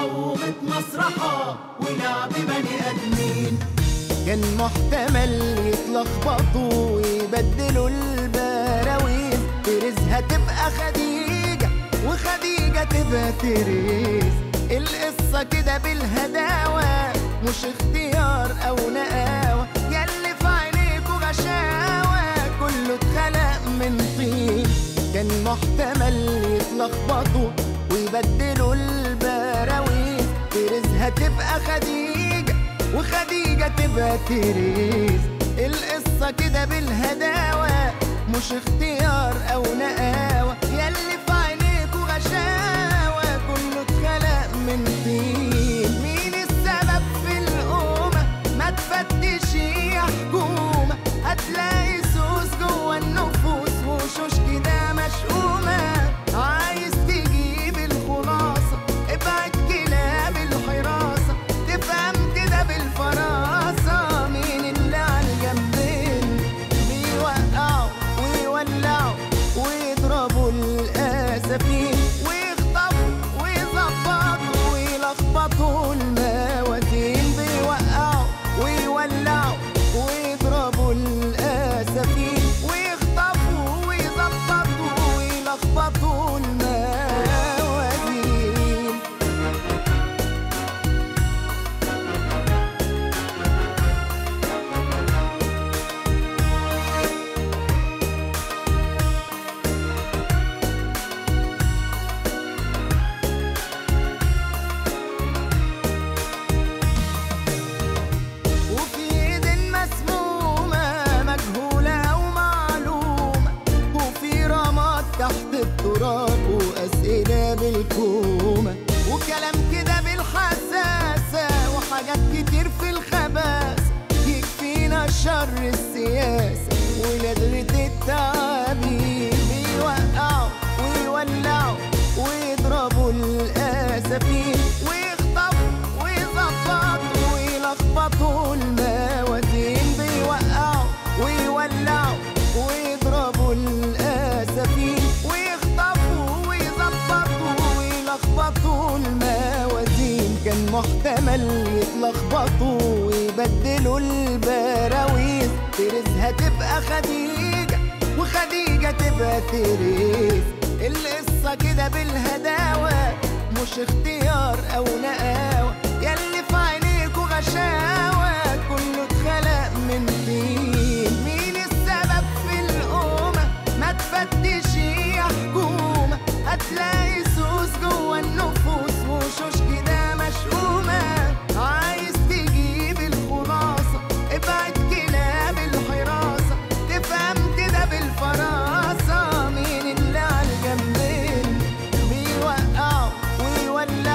قومة مسرحة ولعب بني آدمين كان محتمل يتلخبطوا ويبدلوا البراويز تريزها تبقى خديجة وخديجة تبقى تريز القصة كده بالهداوة مش اختيار أو نقاوة ياللي في عينيكوا غشاوة كله اتخلق من طين كان محتمل يتلخبطوا ويبدلوا البراويز تريزها تبقى خديجة وخديجة تبقى تريز القصة كده بالهداوة مش اختيار أو نقاوة ياللي في عينيكوا غشاوة كله اتخلق من طين مين السبب في القومة ما تفتش يا حكومة هتلاقي سوس جوه النفوس وشوش كده مشؤومة عايز تجيب الخلاصة ابعد كلاب الحراسة تفهم كده بالفراسة مين اللي على الجنبين بيوقعوا ويولعوا ويضربوا الأسفين ويخطفوا ويظبطوا ويلخبطوا الموازين بيوقعوا ويولعوا ويضربوا الأسفين ويخطفوا ويظبطوا ويلخبطوا الموازين وفي ايد مسمومة مجهولة أو معلومة وفي رماد تحت التراب وأسئلة بالكومة وكلام كده بالحساسة وحاجات كتير في الخباثة يكفينا شر السياسة ولدغة التعابين بيوقعوا ويولعوا ويضربوا الأسفين ويخطفوا ويظبطوا ويلخبطوا الموازين بيوقعوا ويولعوا ويضربوا الأسفين ويخطفوا ويظبطوا ويلخبطوا الموازين كان محتمل يتلخبطوا ويبدلوا البراويز تريزها تبقى خديجة وخديجة تبقى تريز القصة كده بالهداوة مش اختيار أو نقاوة ياللي في عينيكوا غشاوة كله اتخلق من طين مين السبب في القومة ما تفتش يا حكومة هتلاقي سوس جوه النفوس وشوش كده مشؤومة عايز تجيب الخلاصة ابعد كلاب الحراسة تفهم كده بالفراسة مين اللي على الجنبين بيوقعوا ويولعوا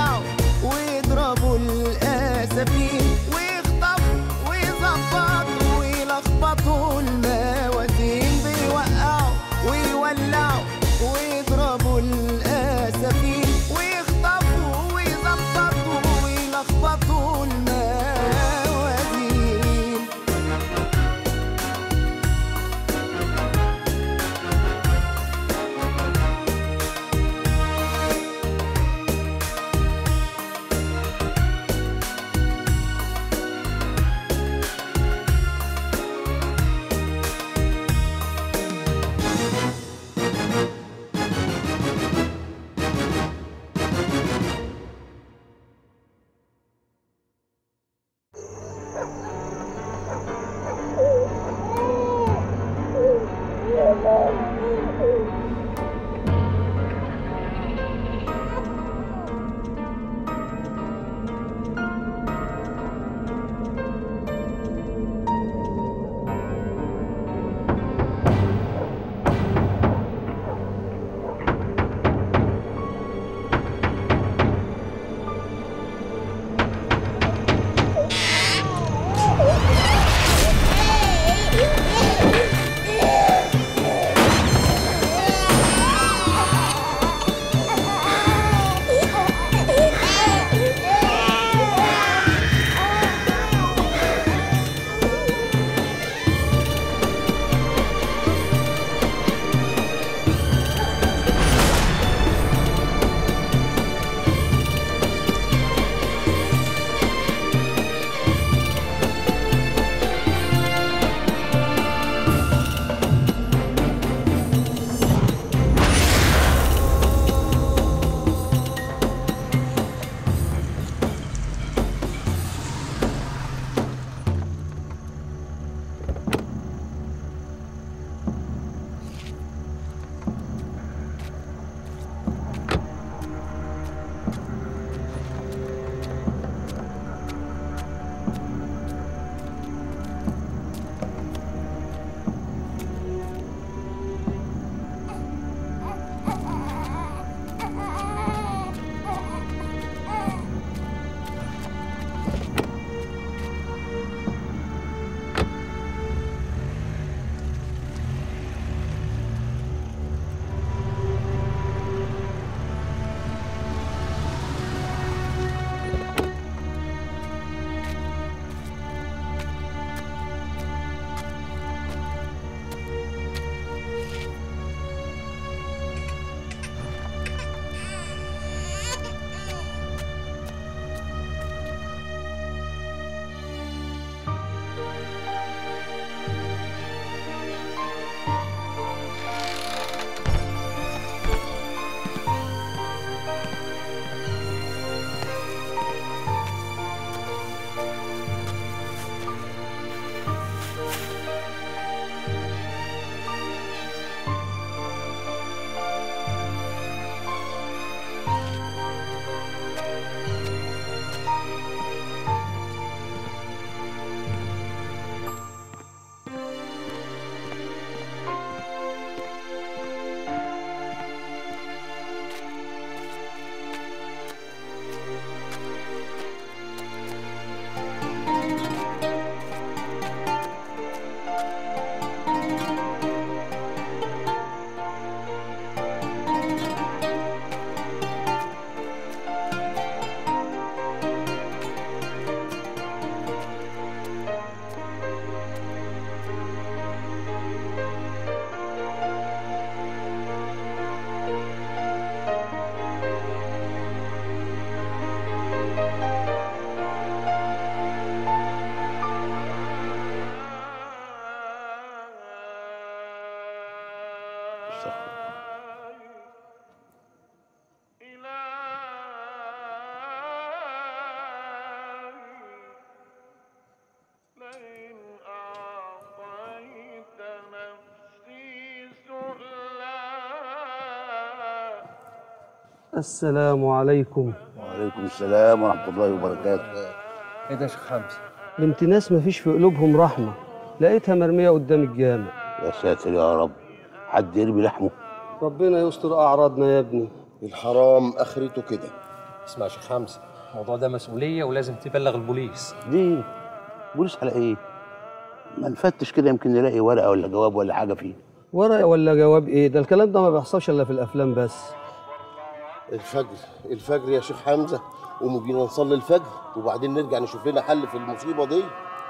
السلام عليكم وعليكم السلام ورحمة الله وبركاته ايه ده يا شيخ حمزه بنت ناس مفيش في قلوبهم رحمة لقيتها مرمية قدام الجامع يا ساتر يا رب حد يرمي لحمه ربنا يستر أعراضنا يا ابني الحرام اخرته كده اسمع يا شيخ حمزه الموضوع ده مسؤوليه ولازم تبلغ البوليس ليه؟ بوليس على ايه؟ ما نفتش كده يمكن نلاقي ورقة ولا جواب ولا حاجة فيه ورقة ولا جواب إيه ده الكلام ده ما بيحصلش إلا في الأفلام بس الفجر الفجر يا شيخ حمزه قوموا بينا نصلي الفجر وبعدين نرجع نشوف لنا حل في المصيبه دي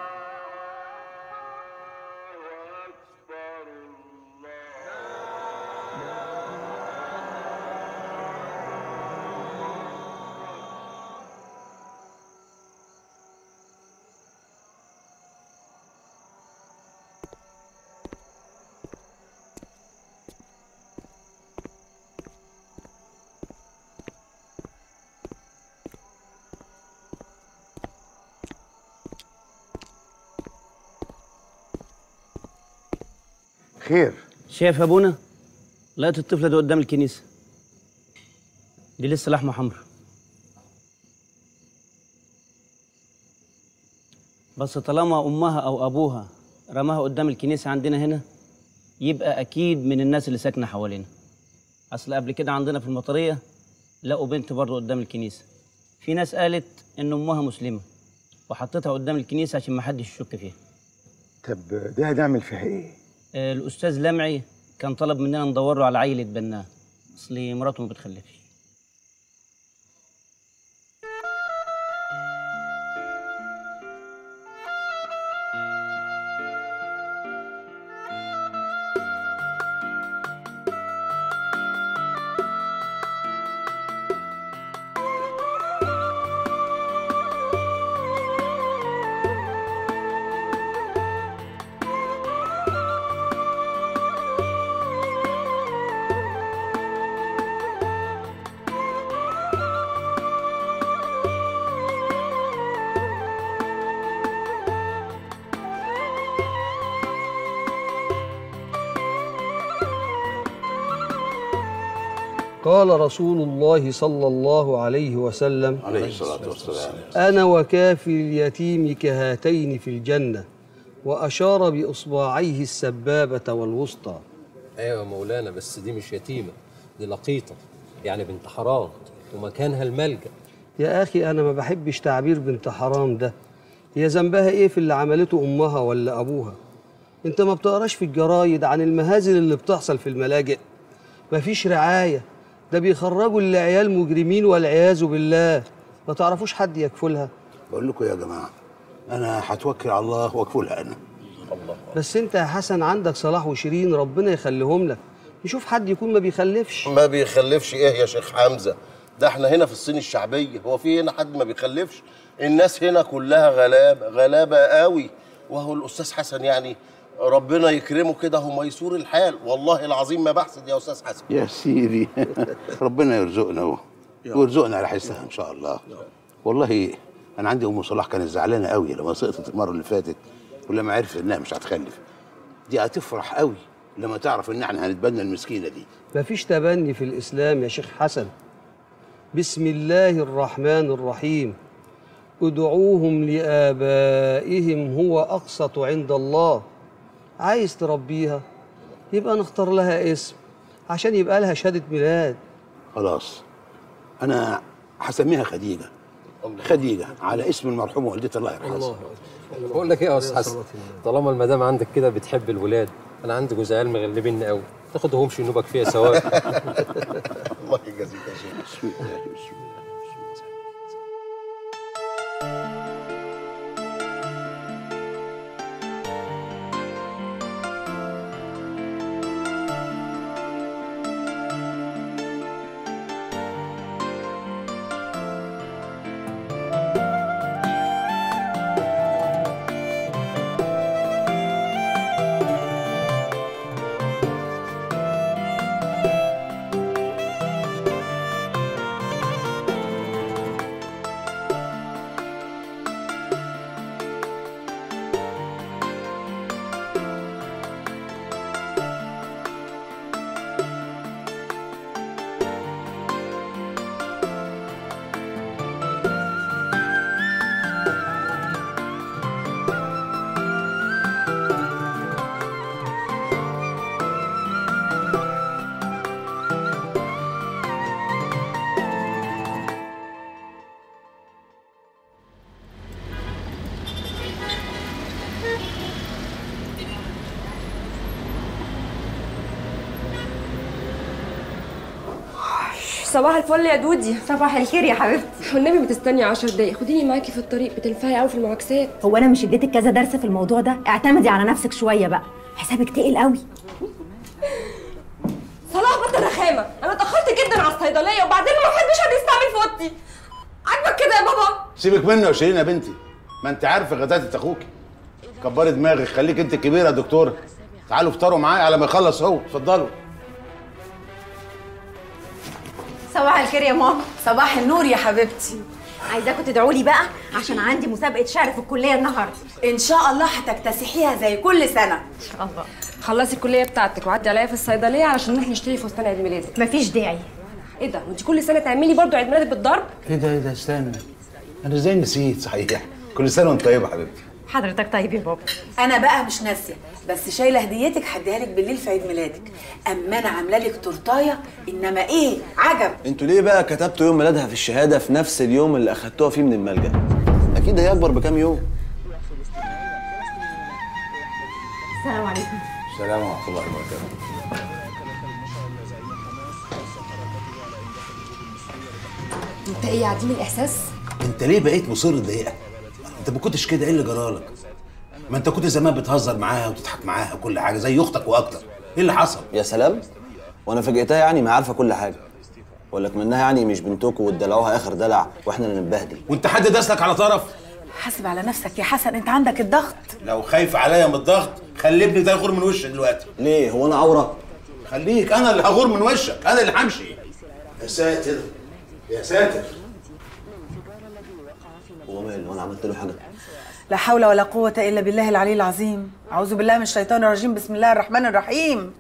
خير شايف يا ابونا لقيت الطفله دي قدام الكنيسه دي لسه لحمه حمرا بس طالما امها او ابوها رماها قدام الكنيسه عندنا هنا يبقى اكيد من الناس اللي ساكنه حوالينا اصل قبل كده عندنا في المطريه لقوا بنت برضه قدام الكنيسه في ناس قالت ان امها مسلمه وحطيتها قدام الكنيسه عشان ما حدش يشك فيها طب ده هنعمل فيها ايه؟ آه، الأستاذ لمعي كان طلب مننا ندور له على عيل يتبناه أصل مراته ما بتخلفش قال رسول الله صلى الله عليه وسلم عليه الصلاة والسلام أنا وكافي اليتيم كهاتين في الجنة وأشار بإصبعيه السبابة والوسطى ايوه يا مولانا بس دي مش يتيمه دي لقيطه يعني بنت حرام ومكانها الملجا يا أخي أنا ما بحبش تعبير بنت حرام ده هي ذنبها إيه في اللي عملته أمها ولا أبوها أنت ما بتقراش في الجرايد عن المهازل اللي بتحصل في الملاجئ مفيش رعاية ده بيخرجوا العيال مجرمين والعياذ بالله ما تعرفوش حد يكفلها بقول لكم يا جماعة أنا هتوكل على الله واكفلها أنا بس انت يا حسن عندك صلاح وشيرين ربنا يخليهم لك نشوف حد يكون ما بيخلفش ما بيخلفش ايه يا شيخ حمزه ده احنا هنا في الصين الشعبيه هو في هنا حد ما بيخلفش الناس هنا كلها غلابه غلابه قوي وهو الاستاذ حسن يعني ربنا يكرمه كده هو ميسور الحال والله العظيم ما بحسد يا استاذ حسن يا سيدي ربنا يرزقنا هو ويرزقنا على حسها إن شاء الله والله أنا عندي أم صلاح كانت زعلانة قوي لما سقطت المرة اللي فاتت ولما عرفت إنها مش هتخلف دي هتفرح قوي لما تعرف إن إحنا هنتبنى المسكينة دي مفيش تبني في الإسلام يا شيخ حسن بسم الله الرحمن الرحيم ادعوهم لآبائهم هو أقسط عند الله عايز تربيها يبقى نختار لها اسم عشان يبقى لها شهادة ميلاد خلاص أنا هسميها خديجة خديجة على اسم المرحومة والدتي الله يرحمها بقول لك ايه يا استاذ حسن طالما المدام عندك كده بتحب الولاد انا عندي جوز عيال مغلبيني قوي تاخدهمش نوبك فيها سواء الله يجازيك يا شيخ بسم الله بسم الله بسم الله صباح الفل يا دودي صباح الخير يا حبيبتي والنبي بتستني 10 دقايق خديني معاكي في الطريق بتنفعي قوي في المعاكسات هو انا مش اديتك كذا درس في الموضوع ده اعتمدي على نفسك شويه بقى حسابك تقل قوي صلاح بطل رخامه انا اتاخرت جدا على الصيدليه وبعدين ما حدش حد يستعمل في اوضتي عاجبك كده يا بابا سيبك منه يا شيرين يا بنتي ما انت عارفه غداتة اخوكي كبري دماغك خليك انت الكبيره يا دكتوره تعالوا افطروا معايا على ما يخلص هو اتفضلوا صباح الخير يا ماما صباح النور يا حبيبتي عايزاكم تدعوا لي بقى عشان عندي مسابقه شعر في الكليه النهارده ان شاء الله هتكتسحيها زي كل سنه ان شاء الله خلصي الكليه بتاعتك وعدي عليا في الصيدليه علشان نروح نشتري فستان عيد ميلادك مفيش داعي ايه ده وانت كل سنه تعملي برضو عيد ميلادك بالضرب ايه ده ايه ده استنى انا ازاي نسيت صحيح كل سنه وانت طيبه حبيبتي حضرتك طيب يا بابا انا بقى مش ناسيه بس شايله هديتك هديها لك بالليل في عيد ميلادك اما انا عامله لك تورتايه انما ايه عجب انتوا ليه بقى كتبتوا يوم ميلادها في الشهاده في نفس اليوم اللي اخدتوها فيه من الملجأ؟ اكيد هي اكبر بكام يوم السلام عليكم السلام ورحمه الله وبركاته انت ايه عديم الاحساس انت ليه بقيت مصر تضايقها انت ما كنتش كده ايه اللي جرالك ما انت كنت زمان بتهزر معاها وتضحك معاها وكل حاجه زي اختك واكتر ايه اللي حصل يا سلام وانا فاجئتها يعني ما عارفه كل حاجه ولا منها يعني مش بنتكم وتدلعوها اخر دلع واحنا اللي نتبهدل وانت حد داسلك على طرف حاسب على نفسك يا حسن انت عندك الضغط لو خايف عليا من الضغط خلي ابني ده يغور من وشك دلوقتي ليه هو انا عوره خليك انا اللي هغور من وشك انا اللي همشي يا ساتر يا ساتر هو ماله وانا عملت له حاجه لا حول ولا قوه الا بالله العلي العظيم اعوذ بالله من الشيطان الرجيم بسم الله الرحمن الرحيم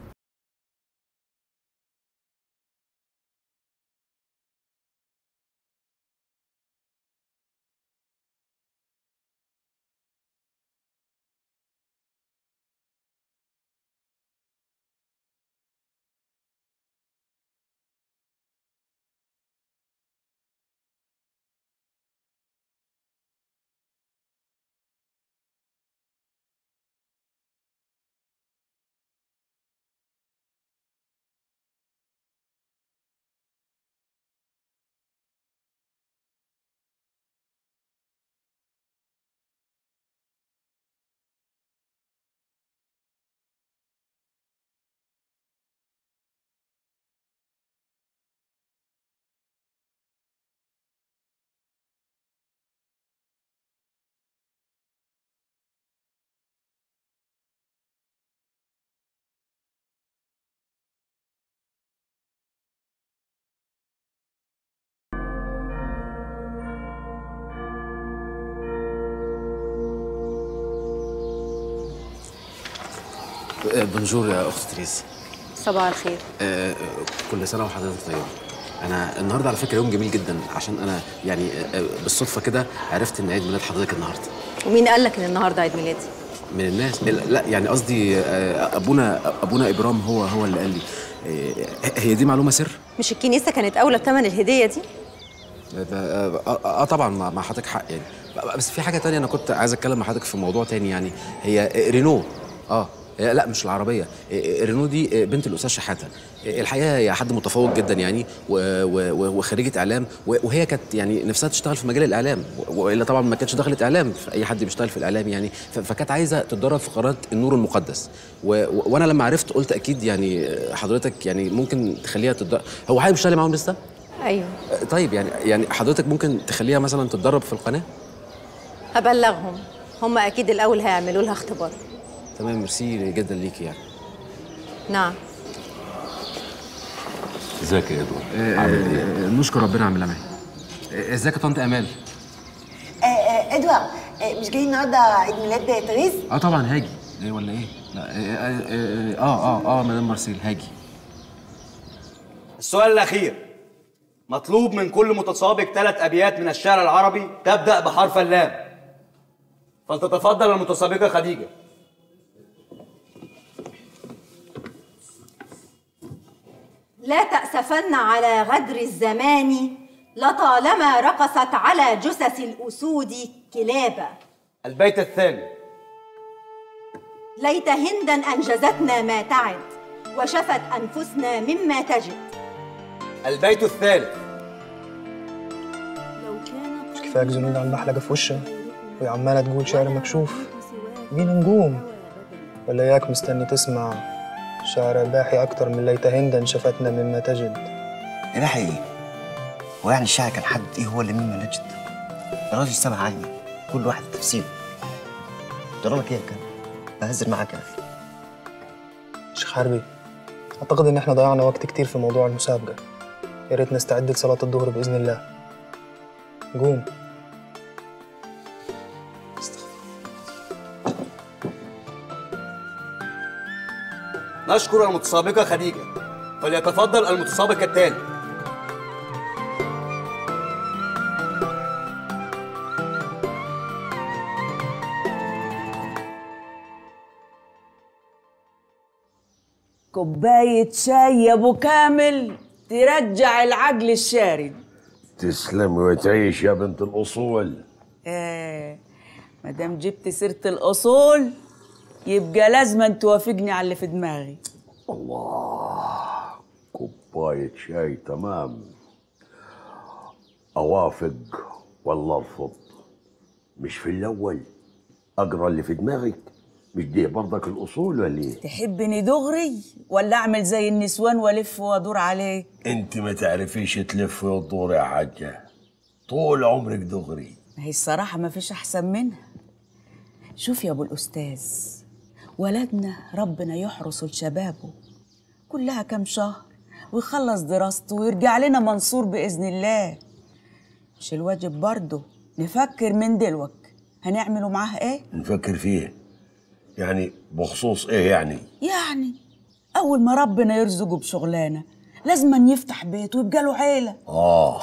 بونجور يا اخت تريز صباح الخير آه، كل سنه وحضرتك طيبه انا النهارده على فكره يوم جميل جدا عشان انا يعني آه، بالصدفه كده عرفت ان عيد ميلاد حضرتك النهارده ومين قال لك ان النهارده عيد ميلادي من الناس لا يعني قصدي آه، ابونا ابونا ابرام هو هو اللي قال لي آه، هي دي معلومه سر مش الكنيسه كانت اولى بثمن الهديه دي اه آه، آه، طبعا مع مع حضرتك حق يعني بس في حاجه تانية انا كنت عايز اتكلم مع حضرتك في موضوع تاني يعني هي رينو اه آه، لا مش العربيه آه، رينو دي آه، بنت الاستاذ شحاته آه، الحقيقه هي حد متفوق جدا يعني و- و- و- وخريجه اعلام و- وهي كانت يعني نفسها تشتغل في مجال الاعلام و- والا طبعا ما كانتش دخلت اعلام اي حد بيشتغل في الاعلام يعني ف- فكانت عايزه تتدرب في قناه النور المقدس و- و- وانا لما عرفت قلت اكيد يعني آه، حضرتك يعني ممكن تخليها تتدرب هو حابب يشتغل معاهم لسه؟ ايوه آه، طيب يعني يعني حضرتك ممكن تخليها مثلا تتدرب في القناه هبلغهم هم اكيد الاول هيعملوا لها اختبار تمام ميرسي جدا ليكي يعني نعم ازيك يا ادوار نشكر ربنا على اللمعه ازيك يا طنط امال آه، آه، ادوارد آه، مش جاي النهارده عيد ميلاد تريز اه طبعا هاجي ايه ولا ايه لا اه اه اه, آه, آه مدام مارسيل هاجي السؤال الأخير مطلوب من كل متسابق ثلاث أبيات من الشعر العربي تبدأ بحرف اللام فلتتفضل المتسابقة خديجة لا تأسفن على غدر الزمان لطالما رقصت على جثث الأسود كلابا البيت الثاني ليت هندا أنجزتنا ما تعد وشفت أنفسنا مما تجد البيت الثالث مش كفاية جنود على المحلقة في وشها وهي عمالة تقول شعر مكشوف بينا نقوم ولا ياك مستني تسمع شعر باحي أكتر من ليت هندا شفتنا مما تجد إباحي إيه؟ هو يعني الشاعر كان حد إيه هو اللي مما نجد؟ الراجل سمع عني كل واحد تفسيره جرى لك إيه يا كان؟ بهزر معاك يا أخي شيخ حربي أعتقد إن إحنا ضيعنا وقت كتير في موضوع المسابقة يا ريت نستعد لصلاة الظهر بإذن الله قوم نشكر المتسابقة خديجة فليتفضل المتسابق الثاني كوباية شاي يا ابو كامل ترجع العقل الشارد تسلم وتعيش يا بنت الأصول آه مادام جبت سيرة الأصول يبقى لازم توافقني على اللي في دماغي الله كوباية شاي تمام أوافق ولا أرفض مش في الأول أقرأ اللي في دماغك مش دي برضك الأصول ولا إيه؟ تحبني دغري ولا أعمل زي النسوان وألف وأدور عليك أنت ما تعرفيش تلفي وتدوري يا حاجة طول عمرك دغري ما هي الصراحة ما فيش أحسن منها شوف يا أبو الأستاذ ولدنا ربنا يحرسه لشبابه كلها كام شهر ويخلص دراسته ويرجع لنا منصور بإذن الله مش الواجب برضه نفكر من دلوك هنعمله معاه ايه؟ نفكر فيه يعني بخصوص إيه يعني؟ يعني أول ما ربنا يرزقه بشغلانة لازم يفتح بيت ويبقى له عيلة آه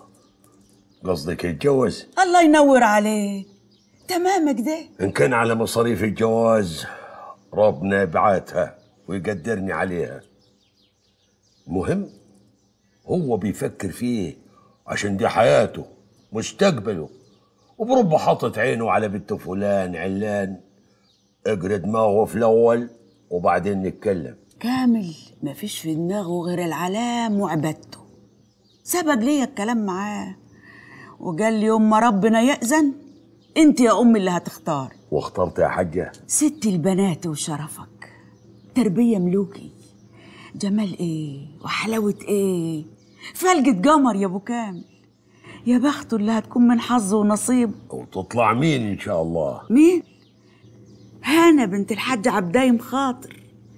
قصدك يتجوز؟ الله ينور عليك تمام كده إن كان على مصاريف الجواز ربنا يبعتها ويقدرني عليها مهم هو بيفكر فيه عشان دي حياته مستقبله وبربع حاطط عينه على بنت فلان علان اقرا دماغه في الاول وبعدين نتكلم كامل مفيش في دماغه غير العلام وعبادته سبق ليا الكلام معاه وقال لي يوم ما ربنا يأذن انت يا أمي اللي هتختار واخترت يا حجه ست البنات وشرفك تربية ملوكي جمال ايه وحلاوة ايه فلقة قمر يا ابو كامل يا بخته اللي هتكون من حظه ونصيبه وتطلع مين ان شاء الله مين؟ هانا بنت الحاج عبدايم خاطر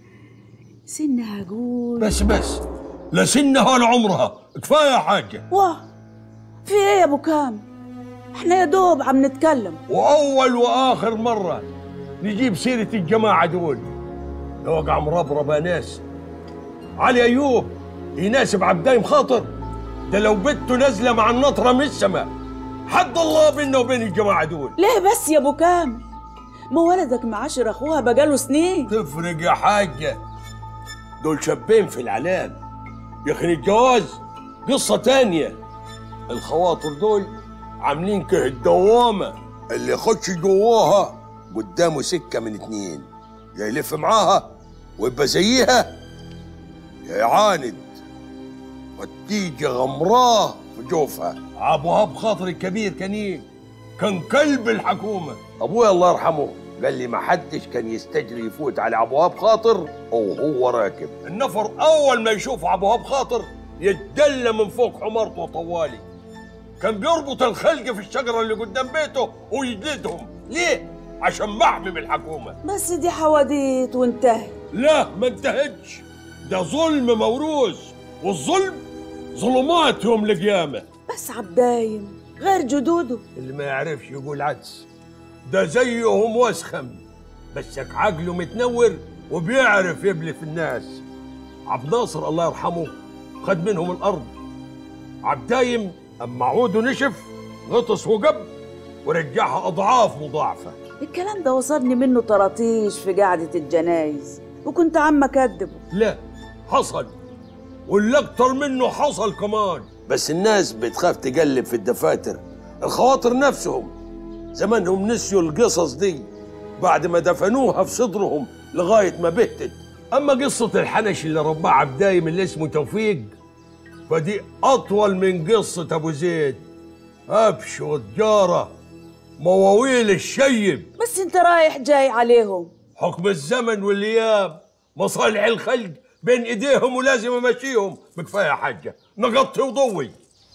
سنها قول بس بس لا سنها ولا عمرها كفايه يا حاجه واه في ايه يا ابو كامل احنا يا دوب عم نتكلم واول واخر مره نجيب سيره الجماعه دول يوقع مربرب يا ناس علي ايوب يناسب عبدايم خاطر ده لو بنته نازله مع النطره من السماء حد الله بيننا وبين الجماعه دول ليه بس يا ابو كامل ما ولدك معاشر اخوها بقاله سنين تفرق يا حاجه دول شابين في العلام يا اخي الجواز قصه تانية الخواطر دول عاملين كه الدوامه اللي يخش جواها قدامه سكه من اتنين يا يلف معاها ويبقى زيها يا يعاند وتيجي غمراه في جوفها ابو هاب خاطر الكبير كان ايه؟ كان كلب الحكومه ابويا الله يرحمه قال لي ما حدش كان يستجري يفوت على ابو هاب خاطر وهو راكب النفر اول ما يشوف ابو هاب خاطر يتدلى من فوق حمارته طوالي كان بيربط الخلق في الشجره اللي قدام بيته ويجلدهم ليه عشان محمي من الحكومه بس دي حواديت وانتهت لا ما انتهتش ده ظلم موروث والظلم ظلمات يوم القيامه بس عبدايم غير جدوده اللي ما يعرفش يقول عدس ده زيهم وسخم بسك عقله متنور وبيعرف يبلف الناس عبد ناصر الله يرحمه خد منهم الارض عبدايم اما عوده نشف غطس وقب ورجعها اضعاف مضاعفه الكلام ده وصلني منه طراطيش في قعدة الجنايز وكنت عم أكدبه لا حصل واللي اكتر منه حصل كمان بس الناس بتخاف تقلب في الدفاتر الخواطر نفسهم زمانهم نسيوا القصص دي بعد ما دفنوها في صدرهم لغاية ما بهتت أما قصة الحنش اللي رباه عبدايم اللي اسمه توفيق فدي اطول من قصه ابو زيد ابش وتجاره مواويل الشيب بس انت رايح جاي عليهم حكم الزمن والايام مصالح الخلق بين ايديهم ولازم امشيهم بكفايه حاجه نغطي وضوي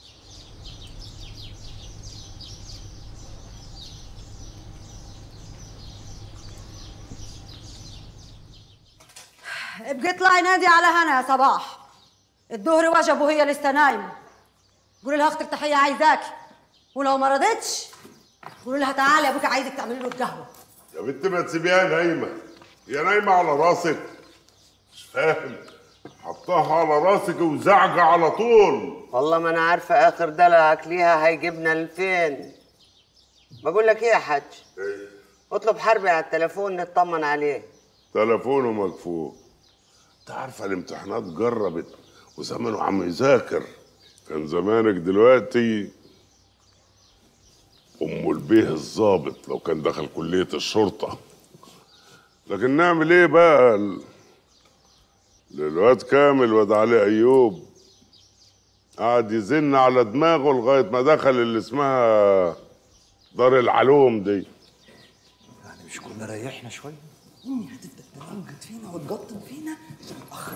ابقي اطلعي نادي على هنا يا صباح الظهر وجب وهي لسه نايمه قولي لها اختك تحيه عايزاكي ولو ما رضتش قولي لها تعالي ابوك عايزك تعملي له القهوه يا بنت ما تسيبيها نايمة هي نايمة على راسك مش فاهم حطها على راسك وزعجة على طول والله ما انا عارفه اخر دلعك ليها هيجيبنا لفين بقول لك ايه يا حاج اطلب حربي على التليفون نطمن عليه تليفونه مكفوف انت عارفة الامتحانات جربت وزمانه عم يذاكر كان زمانك دلوقتي ام البيه الظابط لو كان دخل كلية الشرطة لكن نعمل ايه بقى ال- الواد كامل واد علي ايوب قعد يزن على دماغه لغاية ما دخل اللي اسمها دار العلوم دي مش كنا ريحنا شويه امي هتبدا تنجد فينا وتقطن فينا متاخر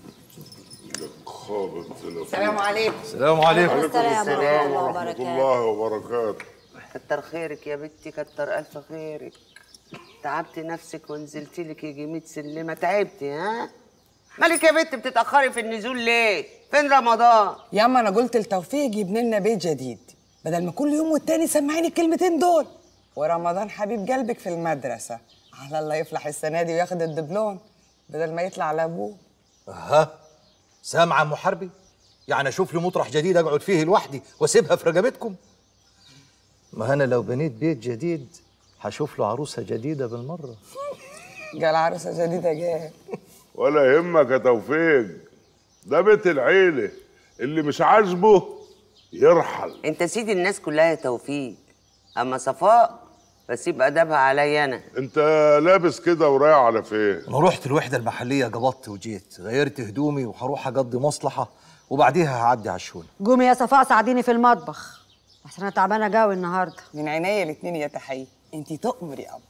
خابط السلام عليكم السلام عليكم. السلام السلام ورحمه ورحمة الله الله وبركاته كتر خيرك يا بنتي كتر الف خيرك تعبتي نفسك ونزلت لك يجي 100 سلمه تعبتي ها مالك يا بنت بتتاخري في النزول ليه فين رمضان يا اما انا قلت لتوفيق يجيب لنا بيت جديد بدل ما كل يوم والتاني سمعيني الكلمتين دول ورمضان حبيب قلبك في المدرسه على الله يفلح السنه دي وياخد الدبلوم بدل ما يطلع لابوه ها سامع ام حربي يعني اشوف لي مطرح جديد اقعد فيه لوحدي واسيبها في رقبتكم ما انا لو بنيت بيت جديد هشوف له عروسه جديده بالمره قال عروسه جديده جايه ولا يهمك يا توفيق ده بيت العيلة اللي مش عاجبه يرحل انت سيد الناس كلها يا توفيق اما صفاء بسيب ادبها عليا انا انت لابس كده ورايح على فين انا رحت الوحده المحليه قبضت وجيت غيرت هدومي وهروح اقضي مصلحه وبعديها هعدي على الشغل قومي يا صفاء ساعديني في المطبخ احسن انا تعبانه قوي النهارده من عينيا الاتنين يا تحيه انتي تؤمري اب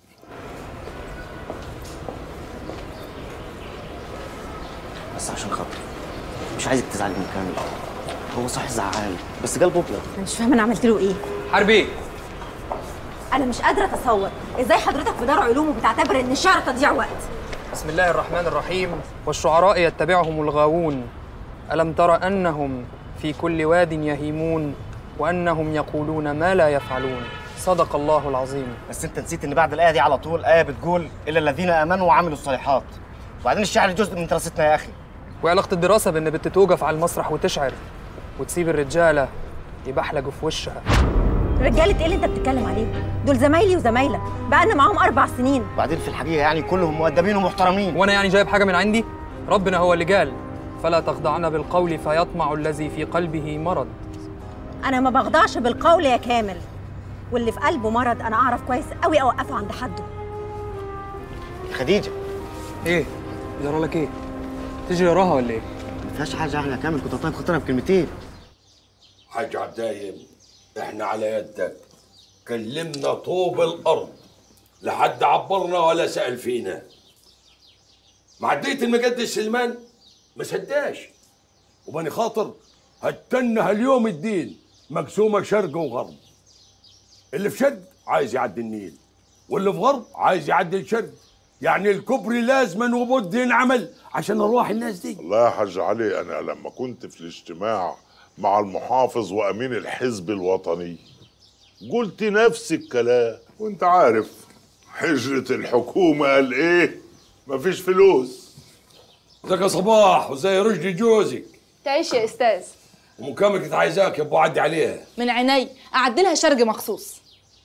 بس عشان خاطري مش عايزك تزعلي من كامل هو صح زعال بس قلبه ابيض انا مش فاهمه انا عملت له ايه حربي انا مش قادره اتصور ازاي حضرتك في دار علوم وبتعتبر ان الشعر تضييع وقت بسم الله الرحمن الرحيم والشعراء يتبعهم الغاوون ألم تر أنهم في كل واد يهيمون وأنهم يقولون ما لا يفعلون صدق الله العظيم بس انت نسيت ان بعد الايه دي على طول ايه بتقول الا الذين امنوا وعملوا الصالحات وبعدين الشعر جزء من دراستنا يا اخي وعلاقة الدراسة بإن بنت توقف على المسرح وتشعر وتسيب الرجالة يبحلقوا في وشها رجاله ايه اللي انت بتتكلم عليهم دول زمايلي وزمايلك بقالنا معاهم اربع سنين وبعدين في الحقيقه يعني كلهم مؤدبين ومحترمين وأنا يعني جايب حاجة من عندي ربنا هو اللي قال فلا تخضعن بالقول فيطمع الذي في قلبه مرض انا ما بخضعش بالقول يا كامل واللي في قلبه مرض انا اعرف كويس قوي اوقفه عند حده خديجه ايه جرى لك ايه تجري وراها ولا ايه ما فيهاش حاجه احنا كامل كنت طيب خاطرها بكلمتين حاج عبدايم احنا على يدك كلمنا طوب الارض لحد عبرنا ولا سأل فينا معدية المقدس سلمان ما سداش وبني خاطر هتنها اليوم الدين مقسومة شرق وغرب اللي في شرق عايز يعدي النيل واللي في غرب عايز يعدي الشرق يعني الكوبري لازما وبد ينعمل عشان ارواح الناس دي الله يا حاج علي انا لما كنت في الاجتماع مع المحافظ وامين الحزب الوطني قلت نفس الكلام وانت عارف حجرة الحكومة قال ايه مفيش فلوس ازيك يا صباح وزي رشدي جوزك تعيش يا استاذ ومكامل كنت عايزاك يا ابو عدي عليها من عيني اعدلها شرق مخصوص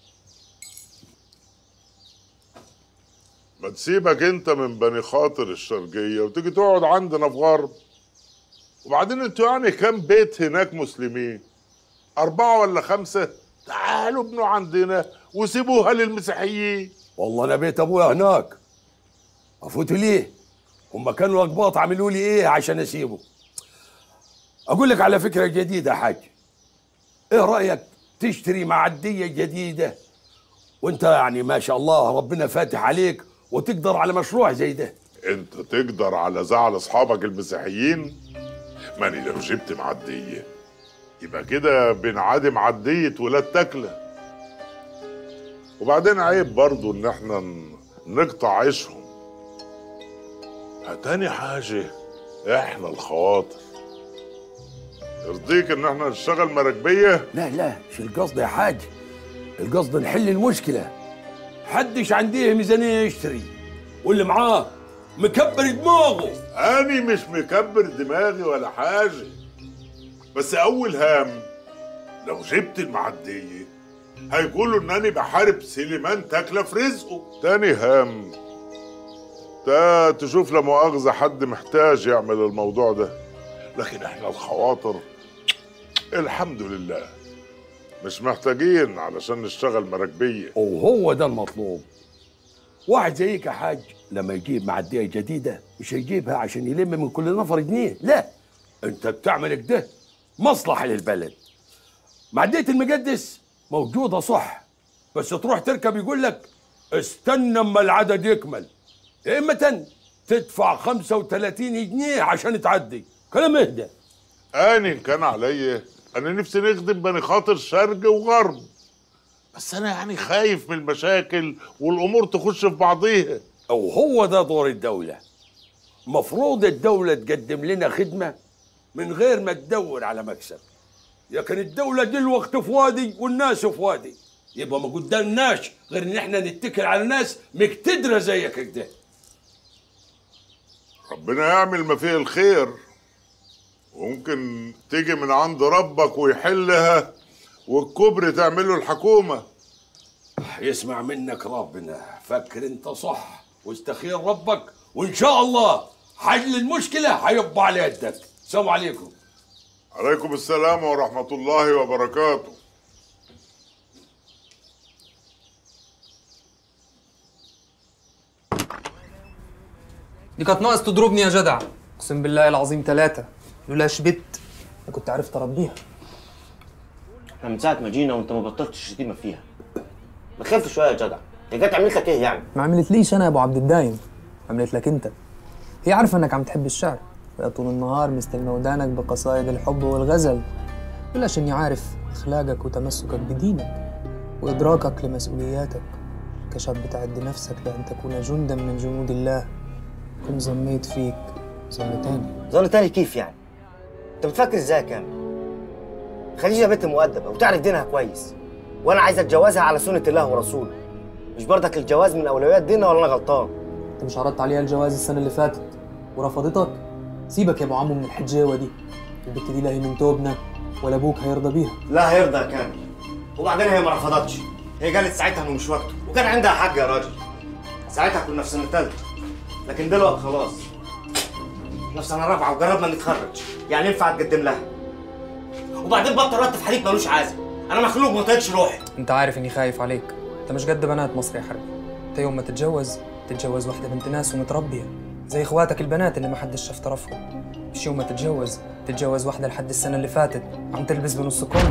ما تسيبك انت من بني خاطر الشرقية وتيجي تقعد عندنا في غرب وبعدين انتوا يعني كام بيت هناك مسلمين أربعة ولا خمسة تعالوا ابنوا عندنا وسيبوها للمسيحيين والله انا بيت ابويا هناك افوت ليه هم كانوا اقباط عملوا لي ايه عشان اسيبه اقول لك على فكره جديده يا حاج ايه رايك تشتري معديه جديده وانت يعني ما شاء الله ربنا فاتح عليك وتقدر على مشروع زي ده انت تقدر على زعل اصحابك المسيحيين ماني لو جبت معديه يبقى كده بنعادم عديه ولاد تكله وبعدين عيب برضو ان احنا ن- نقطع عيشهم تاني حاجه احنا الخواطر يرضيك ان احنا نشتغل مراكبيه لا لا مش القصد يا حاج القصد نحل المشكله حدش عنده ميزانيه يشتري واللي معاه مكبر دماغه أنا مش مكبر دماغي ولا حاجة بس أول هام لو جبت المعدية هيقولوا إنني بحارب سليمان تاكلة في رزقه تاني هام ده تشوف لا مؤاخذة حد محتاج يعمل الموضوع ده لكن احنا الخواطر الحمد لله مش محتاجين علشان نشتغل مراكبية وهو ده المطلوب واحد زيك يا حاج لما يجيب معديه جديده مش هيجيبها عشان يلم من كل نفر جنيه لا انت بتعمل كده مصلحه للبلد معديه المقدس موجوده صح بس تروح تركب يقول لك استنى اما العدد يكمل يا اما تدفع 35 جنيه عشان تعدي كلام اهدى أنا إن كان عليا أنا نفسي نخدم بني خاطر شرق وغرب بس أنا يعني خايف من المشاكل والأمور تخش في بعضيها أو هو ده دور الدولة مفروض الدولة تقدم لنا خدمة من غير ما تدور على مكسب لكن الدولة دلوقتي في وادي والناس في وادي يبقى ما قدامناش غير ان احنا نتكل على ناس مقتدرة زيك كده ربنا يعمل ما فيه الخير وممكن تيجي من عند ربك ويحلها والكبر تعمله الحكومة يسمع منك ربنا فكر انت صح واستخير ربك وان شاء الله حل المشكلة هيبقى على يدك السلام عليكم عليكم السلام ورحمة الله وبركاته دي كانت ناقص تضربني يا جدع اقسم بالله العظيم ثلاثة لولا شبت انا كنت عرفت اربيها احنا من ساعه ما جينا وانت ما بطلتش شتيمه فيها ما خف شويه يا جدع هي جت عملت لك ايه يعني ما عملتليش انا يا ابو عبد الدايم عملت لك انت هي عارفه انك عم تحب الشعر وهي طول النهار مستلمه ودانك بقصايد الحب والغزل بلاش اني عارف اخلاقك وتمسكك بدينك وادراكك لمسؤولياتك كشاب تعد نفسك لان تكون جندا من جنود الله كن ظنيت فيك ظن تاني ظن تاني كيف يعني انت بتفكر ازاي يا كامل خديجه بنت مؤدبه وتعرف دينها كويس وانا عايز اتجوزها على سنه الله ورسوله مش برضك الجواز من اولويات ديننا ولا انا غلطان انت مش عرضت عليها الجواز السنه اللي فاتت ورفضتك سيبك يا ابو عمو من الحجاوه دي البت دي لا هي من توبنا ولا ابوك هيرضى بيها لا هيرضى يا كامل وبعدين هي ما رفضتش هي قالت ساعتها انه مش وقته وكان عندها حق يا راجل ساعتها كنا في سنه ثالثه لكن دلوقتي خلاص احنا في سنه رابعه وجربنا نتخرج يعني ينفع تقدم لها وبعدين بطل رد في حديد ملوش عازم انا مخلوق ما طيقش روحي انت عارف اني خايف عليك انت مش قد بنات مصر يا حربي انت يوم ما تتجوز تتجوز واحده بنت ناس ومتربيه زي اخواتك البنات اللي ما حدش شاف طرفهم مش يوم ما تتجوز تتجوز واحده لحد السنه اللي فاتت عم تلبس بنص كم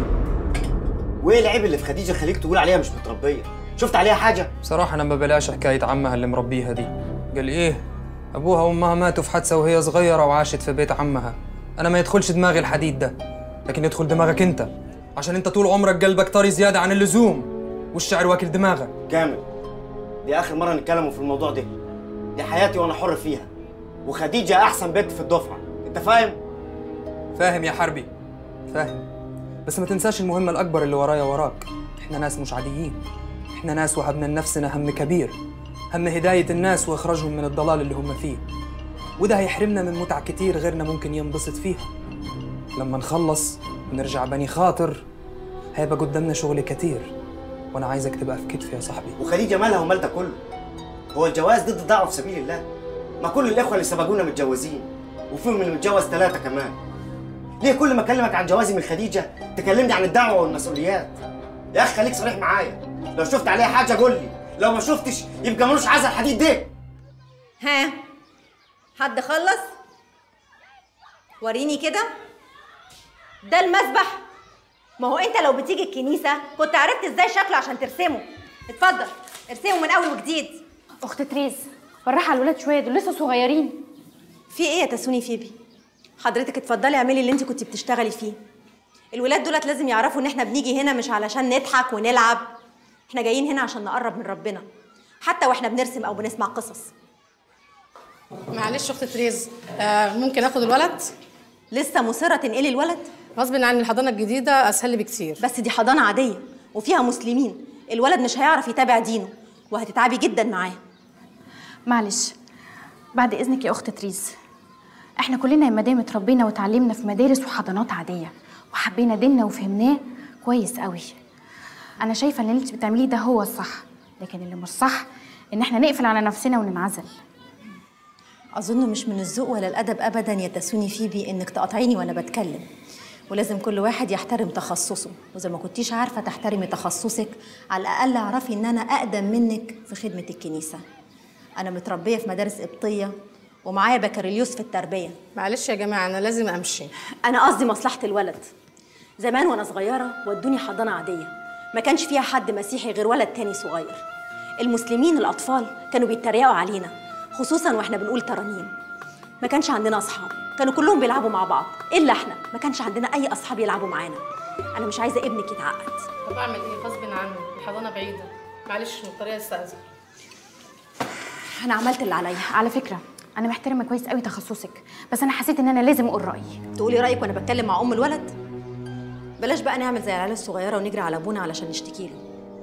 وايه العيب اللي في خديجه خليك تقول عليها مش متربيه شفت عليها حاجه بصراحه انا ما بلاش حكايه عمها اللي مربيها دي قال ايه ابوها وامها ماتوا في حادثه وهي صغيره وعاشت في بيت عمها انا ما يدخلش دماغي الحديد ده لكن يدخل دماغك انت عشان انت طول عمرك قلبك طري زياده عن اللزوم والشعر واكل دماغك كامل دي اخر مره نتكلموا في الموضوع ده دي حياتي وانا حر فيها وخديجه احسن بنت في الدفعه انت فاهم فاهم يا حربي فاهم بس ما تنساش المهمة الأكبر اللي ورايا وراك إحنا ناس مش عاديين إحنا ناس وهبنا لنفسنا هم كبير هم هداية الناس وإخراجهم من الضلال اللي هم فيه وده هيحرمنا من متع كتير غيرنا ممكن ينبسط فيها لما نخلص ونرجع بني خاطر هيبقى قدامنا شغل كتير وأنا عايزك تبقى في كتفي يا صاحبي وخديجه مالها ومال ده كله هو الجواز ضد الدعوه في سبيل الله ما كل الاخوه اللي سبقونا متجوزين وفيهم اللي متجوز ثلاثه كمان ليه كل ما اكلمك عن جوازي من خديجه تكلمني عن الدعوه والمسؤوليات يا اخي خليك صريح معايا لو شفت عليها حاجه قول لي لو ما شفتش يبقى ملوش عزا الحديد ده ها حد خلص وريني كده ده المسبح ما هو انت لو بتيجي الكنيسه كنت عرفت ازاي شكله عشان ترسمه اتفضل ارسمه من اول وجديد اخت تريز بالراحه على الولاد شويه دول لسه صغيرين في ايه يا تسوني فيبي حضرتك اتفضلي اعملي اللي انت كنت بتشتغلي فيه الولاد دولت لازم يعرفوا ان احنا بنيجي هنا مش علشان نضحك ونلعب احنا جايين هنا عشان نقرب من ربنا حتى واحنا بنرسم او بنسمع قصص معلش اخت تريز آه ممكن اخد الولد لسه مصره تنقلي الولد غصب عني الحضانه الجديده اسهل لي بكتير بس دي حضانه عاديه وفيها مسلمين الولد مش هيعرف يتابع دينه وهتتعبي جدا معاه معلش بعد اذنك يا اخت تريز احنا كلنا ما دام اتربينا وتعلمنا في مدارس وحضانات عاديه وحبينا ديننا وفهمناه كويس قوي انا شايفه ان اللي انت بتعمليه ده هو الصح لكن اللي مش صح ان احنا نقفل على نفسنا وننعزل اظن مش من الذوق ولا الادب ابدا يا تسوني فيبي انك تقاطعيني وانا بتكلم ولازم كل واحد يحترم تخصصه واذا ما كنتيش عارفه تحترمي تخصصك على الاقل اعرفي ان انا اقدم منك في خدمه الكنيسه انا متربيه في مدارس قبطيه ومعايا بكالوريوس في التربيه معلش يا جماعه انا لازم امشي انا قصدي مصلحه الولد زمان وانا صغيره ودوني حضانه عاديه ما كانش فيها حد مسيحي غير ولد تاني صغير المسلمين الاطفال كانوا بيتريقوا علينا خصوصا واحنا بنقول ترانيم ما كانش عندنا اصحاب كانوا كلهم بيلعبوا مع بعض الا احنا ما كانش عندنا اي اصحاب يلعبوا معانا انا مش عايزه ابنك يتعقد طب اعمل ايه غصب عني الحضانه بعيده معلش مضطريه استاذن انا عملت اللي عليا على فكره انا محترمه كويس قوي تخصصك بس انا حسيت ان انا لازم اقول رايي تقولي رايك وانا بتكلم مع ام الولد بلاش بقى نعمل زي العيال الصغيره ونجري على ابونا علشان نشتكي له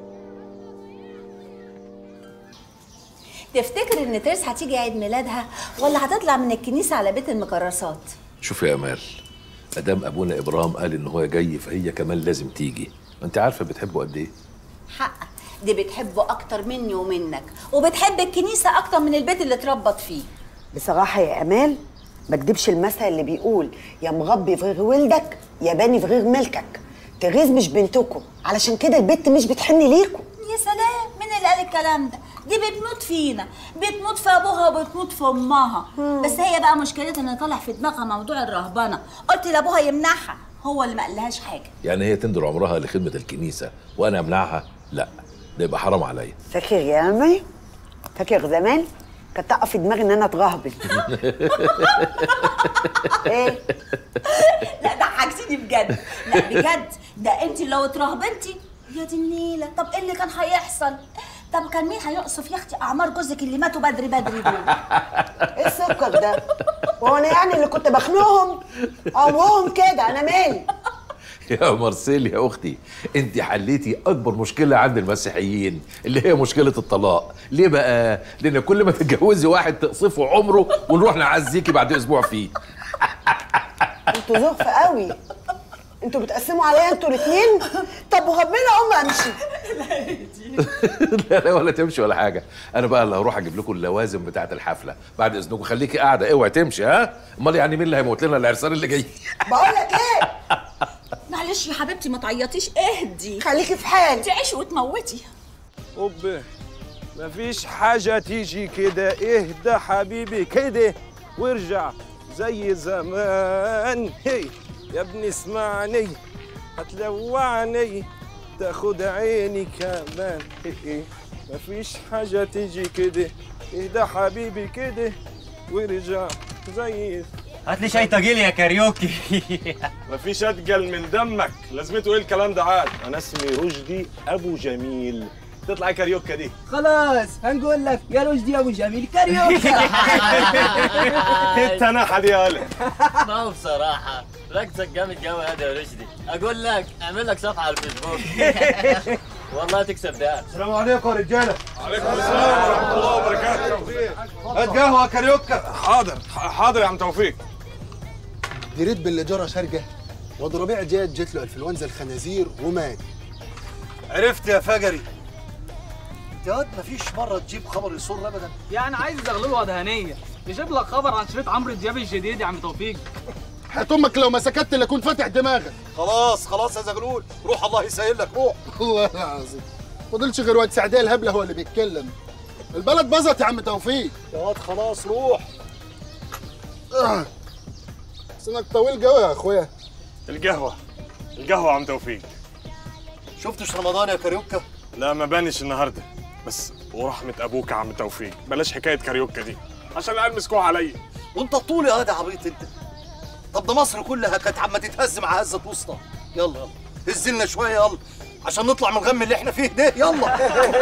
تفتكر ان ترس هتيجي عيد ميلادها ولا هتطلع من الكنيسه على بيت المكرسات شوف يا امال ادام ابونا ابراهيم قال ان هو جاي فهي كمان لازم تيجي ما انت عارفه بتحبه قد ايه حقك دي بتحبه اكتر مني ومنك وبتحب الكنيسه اكتر من البيت اللي اتربط فيه بصراحة يا أمال ما تجيبش المثل اللي بيقول يا مغبي في غير ولدك يا باني في غير ملكك تغيظ مش بنتكم علشان كده البت مش بتحن ليكم يا سلام مين اللي قال الكلام ده دي بتموت فينا بتموت في ابوها وبتموت في امها بس هي بقى مشكلتها ان طالع في دماغها موضوع الرهبنه قلت لابوها يمنعها هو اللي ما قالهاش حاجه يعني هي تندر عمرها لخدمه الكنيسه وانا امنعها لا ده يبقى حرام عليا فاكر يا أمي فاكر زمان كانت تقف في دماغي ان انا اتغهبل ايه لا ضحكتيني بجد لا بجد ده انت لو اترهبنتي يا دي النيله طب ايه اللي كان هيحصل طب كان مين هيقصف يا اختي اعمار جوزك اللي ماتوا بدري بدري دول ايه السكر ده هو انا يعني اللي كنت بخنقهم قوهم كده انا مالي يا مارسيل يا اختي انت حليتي اكبر مشكله عند المسيحيين اللي هي مشكله الطلاق ليه بقى لان كل ما تتجوزي واحد تقصفه عمره ونروح نعزيكي بعد اسبوع فيه انتوا زخف قوي انتوا بتقسموا عليا انتوا الاثنين طب وربنا ام امشي لا لا ولا تمشي ولا حاجه انا بقى اللي هروح اجيب لكم اللوازم بتاعه الحفله بعد اذنكم خليكي قاعده اوعي تمشي ها امال يعني مين اللي هيموت لنا العرسان اللي جاي بقول لك ايه معلش يا حبيبتي ما تعيطيش اهدي خليكي في حالك تعيشي وتموتي اوبا مفيش حاجة تيجي كده اهدى حبيبي كده وارجع زي زمان هي يا ابني اسمعني هتلوعني تاخد عيني كمان هي هي. مفيش حاجة تيجي كده اهدى حبيبي كده وارجع زي هات لي شاي تجيل يا كاريوكي مفيش اتقل من دمك لازمته ايه الكلام ده عاد انا اسمي رشدي ابو جميل تطلع إيه كاريوكا دي خلاص هنقول لك يا رشدي يا ابو جميل كاريوكا التنحة دي يا ولد ما هو بصراحة رقصك جامد قوي هذا يا رشدي أقول لك اعمل لك صفحة على الفيسبوك والله تكسب ده السلام عليكم يا رجاله عليكم السلام ورحمة الله وبركاته هات قهوه كاريوكا حاضر حاضر يا عم توفيق دريت باللي جرى شرقه واد ربيع جاد جت له انفلونزا الخنازير ومات عرفت يا فجري انت يا واد مفيش مره تجيب خبر يسر ابدا يعني عايز زغلول ودهانيه يجيب لك خبر عن شريط عمرو دياب الجديد يا عم توفيق هات امك لو ما سكت لكون فاتح دماغك خلاص خلاص يا زغلول روح الله يسهل لك روح والله العظيم فضلش غير واد سعديه الهبله هو اللي بيتكلم البلد باظت يا عم توفيق يا واد خلاص روح آه. سنك طويل قوي يا اخويا القهوة القهوة يا عم توفيق شفتش رمضان يا كاريوكا لا ما بانش النهاردة بس ورحمة أبوك يا عم توفيق بلاش حكاية كاريوكا دي عشان العيال مسكوها عليا وانت طولي يا ده عبيط انت طب ده مصر كلها كانت عم تتهز مع هزه وسطى يلا يلا هز لنا شويه يلا عشان نطلع من الغم اللي احنا فيه ده يلا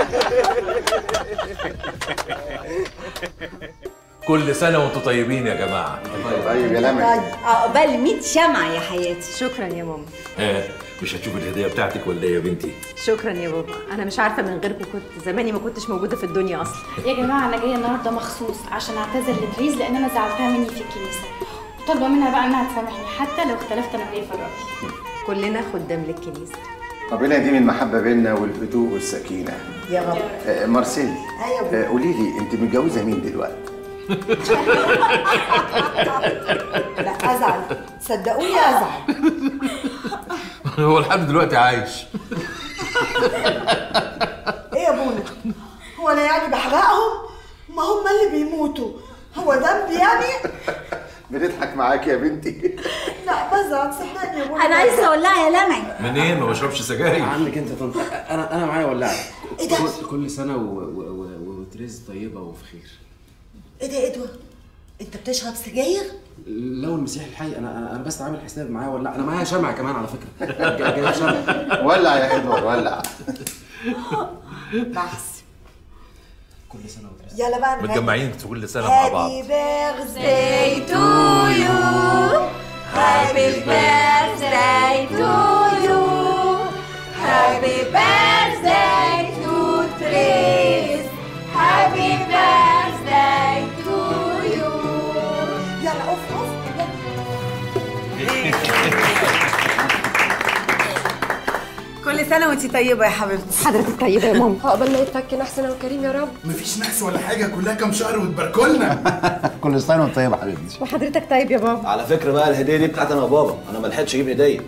كل سنه وانتم طيبين يا جماعه طيب يا طيب عقبال 100 شمعة يا حياتي شكرا يا ماما ها مش هتشوف الهديه بتاعتك ولا ايه يا بنتي شكرا يا بابا انا مش عارفه من غيركم كنت زماني ما كنتش موجوده في الدنيا اصلا يا جماعه انا جايه النهارده مخصوص عشان اعتذر لتريز لان انا زعلتها مني في الكنيسه وطالبه منها بقى انها تسامحني حتى لو اختلفت انا وهي في الراي كلنا خدام للكنيسه ربنا يديم المحبة بيننا والهدوء والسكينة يا رب آه، مارسيل أيوة. آه، قولي لي انت متجوزة مين دلوقتي؟ لا ازعل صدقوني ازعل هو لحد دلوقتي عايش ايه يا بونا هو انا يعني بحرقهم ما هم اللي بيموتوا هو ذنبي يعني بنضحك معاك يا بنتي لا بزعل صدقني يا بونا انا عايزه اولعها يا لمعي منين ما بشربش سجاير عنك انت طنط انا انا معايا ولاعه إيه ده؟ كل- كل سنه و... و... و... وتريز طيبه وفي خير ايه ده ايه ده انت بتشرب سجاير لو المسيح الحي انا انا أنا بس عامل حساب معايا ولا انا معايا شمع كمان على فكره جاي- جايب شمع ولع يا ادوار ولع بس كل سنه وتريز يلا بقى نغني. متجمعين كل سنه مع بعض Happy birthday to you Happy birthday to you Happy birthday to Tris Happy birthday to you يلا اوف اوف كل سنة وانت طيبة يا حبيبتي حضرتك طيبة يا ماما عقبال ما يتفكن أحسن وكريم يا رب مفيش نحس ولا حاجه كلها كام شهر وتباركولنا كل سنة وانت طيب يا حبيبتي وحضرتك طيب يا بابا على فكره بقى الهديه دي بتاعت انا وبابا انا ما لحقتش اجيب هديه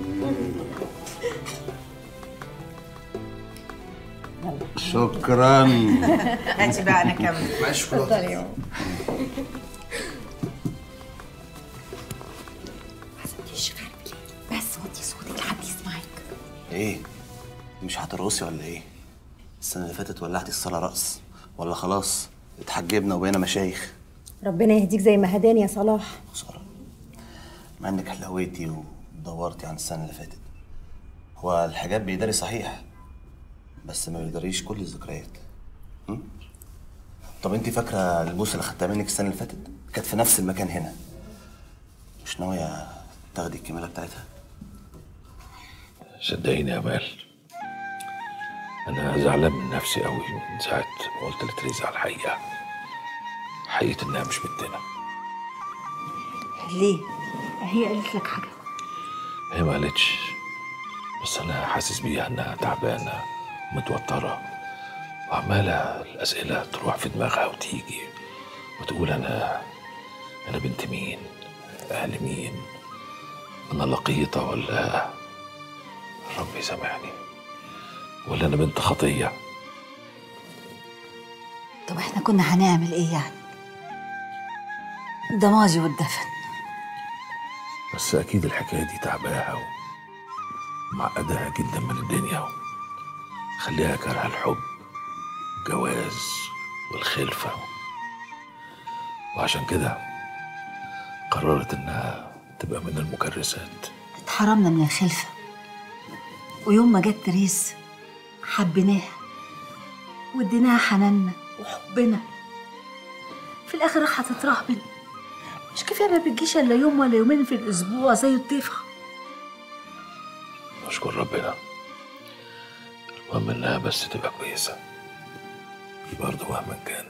شكرا هاتي بقى أنا كمان معايا شوكولاته اتفضلي يا ماما بس وطي صوتك لحد يسمعك ايه مش هترقصي ولا ايه السنه اللي فاتت ولعتي الصلاه رقص ولا خلاص اتحجبنا وبقينا مشايخ ربنا يهديك زي ما هداني يا صلاح مع انك حلويتي ودورتي عن السنه اللي فاتت هو الحجاب بيداري صحيح بس ما بيداريش كل الذكريات م? طب انت فاكره البوسه اللي خدتها منك السنه اللي فاتت كانت في نفس المكان هنا مش ناويه تاخدي الكماله بتاعتها صدقيني يا مال انا زعلان من نفسي قوي من ساعه ما قلت لتريزا على الحقيقه حقيقه انها مش بنتنا ليه؟ هي قالت لك حاجة هي ما قالتش بس انا حاسس بيها انها تعبانه متوتره وعماله الاسئله تروح في دماغها وتيجي وتقول انا انا بنت مين اهل مين انا لقيطه ولا ربي يسامحني ولا انا بنت خطيه طب احنا كنا هنعمل ايه يعني؟ ده ماضي والدفن بس اكيد الحكايه دي تعباها ومعقدها جدا من الدنيا خليها كارهه الحب الجواز والخلفه وعشان كده قررت انها تبقى من المكرسات اتحرمنا من الخلفة ويوم ما جت تريس حبيناها واديناها حناننا وحبنا في الاخر راح هتترهبن مش كفايه ما بتجيش الا يوم ولا يومين في الاسبوع زي الضيفه نشكر ربنا المهم انها بس تبقى كويسه برضه مهما كان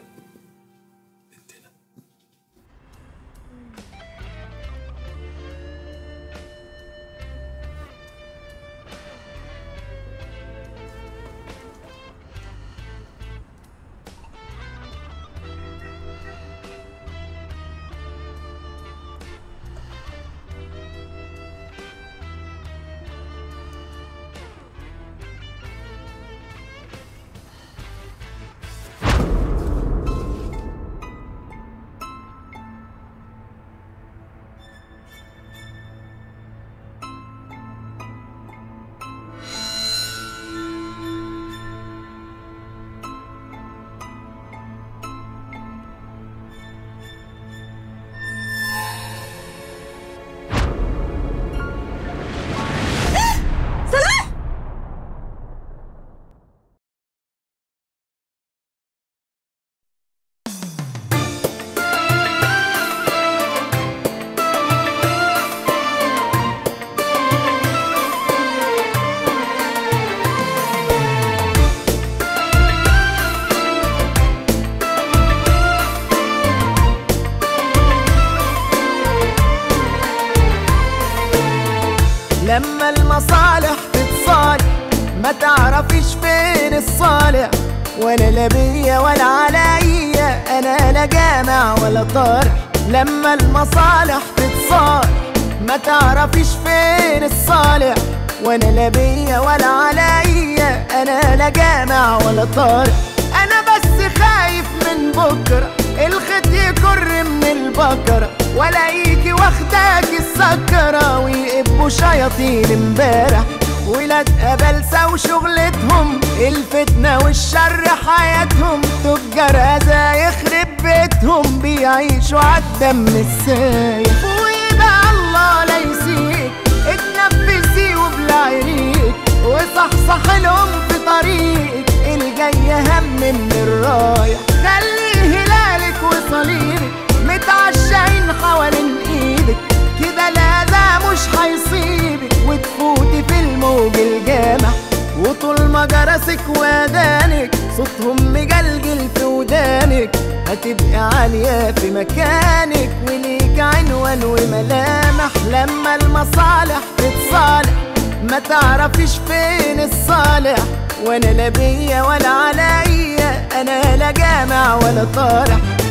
تعرفيش فين الصالح وانا لا بيا ولا عليا انا لا جامع ولا طارح لما المصالح تتصالح ما تعرفيش فين الصالح وانا لا بيا ولا عليا انا لا جامع ولا طارح انا بس خايف من بكره الخيط يكر من البكره ولا يجي واخداك السكره ويقبوا شياطين امبارح ولاد قبلسة وشغلتهم الفتنة والشر حياتهم تجار أذى يخرب بيتهم بيعيشوا عالدم السايح ويبقى الله لا يسيك اتنفسي وبلعينيك وصحصح لهم في طريقك الجاي أهم من الرايح خلي هلالك وصليبك متعشقين حوالين ايدك كده الأذى مش هيصيبك وتفوتي في الموج الجامع وطول ما جرسك ودانك صوتهم مجلجل في ودانك هتبقي عالية في مكانك وليك عنوان وملامح لما المصالح تتصالح ما تعرفيش فين الصالح وانا لا بيا ولا عليا انا لا جامع ولا طالع